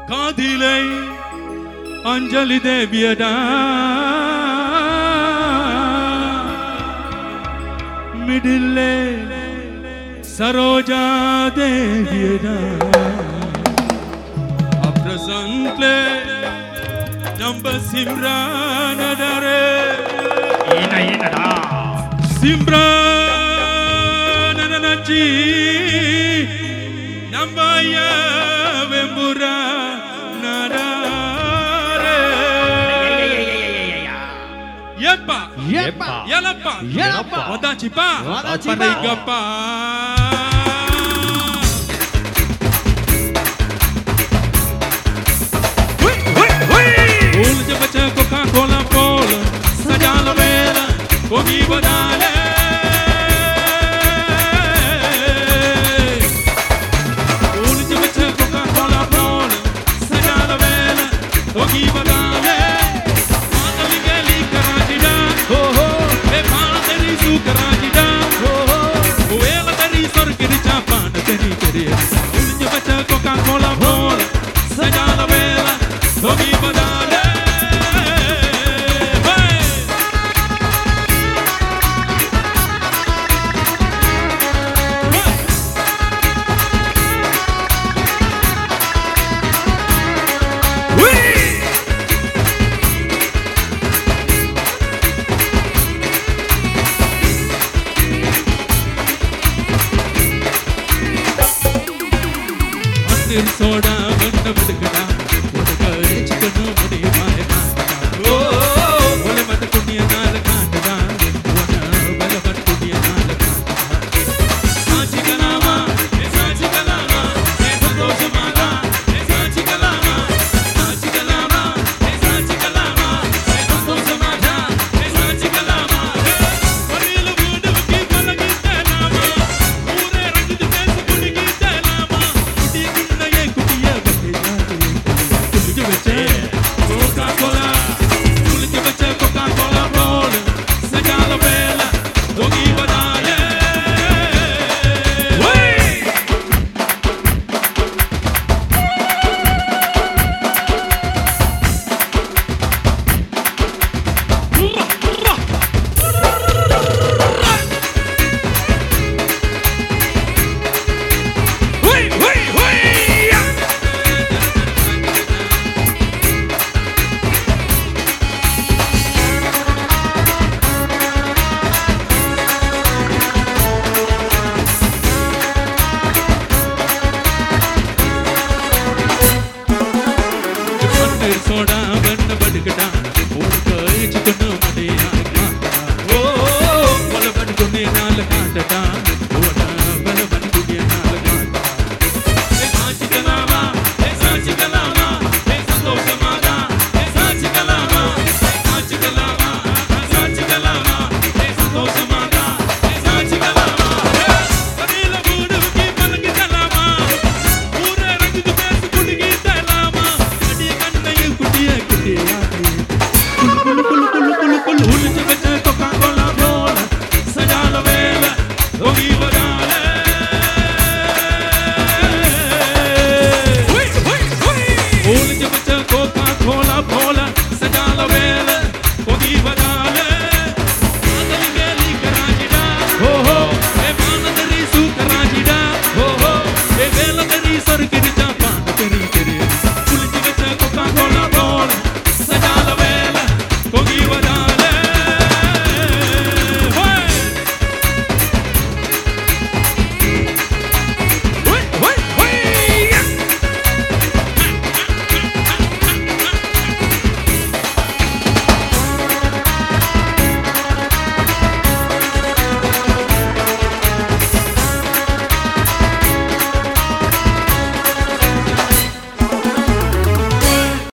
காதிலை அஞ்சலி தேவியடா மிடில்லே சரோஜா தேவியடா அப்ரசன்ட்லே நம்ம சிம்ரானடரே ஈன ஈனடா ಸಿಮ್ರಾನನಚಿ ನಮ್ಮಯ್ಯ ವೆಂಬುರ ನರಾರೆ ಯಪ್ಪ எப்பா ಎಲಪ್ಪ ಎಲಪ್ಪ. ಒದಾಚಿಪ್ಪ ಒದಾಚಿಪ್ಪ. ಪರೈಗಪ್ಪ Ul de bacha Coca-Cola Cola Saja la vela Comi badale Ul de bacha Coca-Cola Cola Saja la vela Comi badale Mata Migueli Karajida Oh oh E pana teri su Karajida Oh oh Uela teri sor kiri chapana teri kiri Ul de bacha Coca-Cola Cola Saja la vela Comi badale Hey! அன்னில் சோடா கண்ண விடுக்கடா உனக்கு அடிச்சுக்கணும் முடிய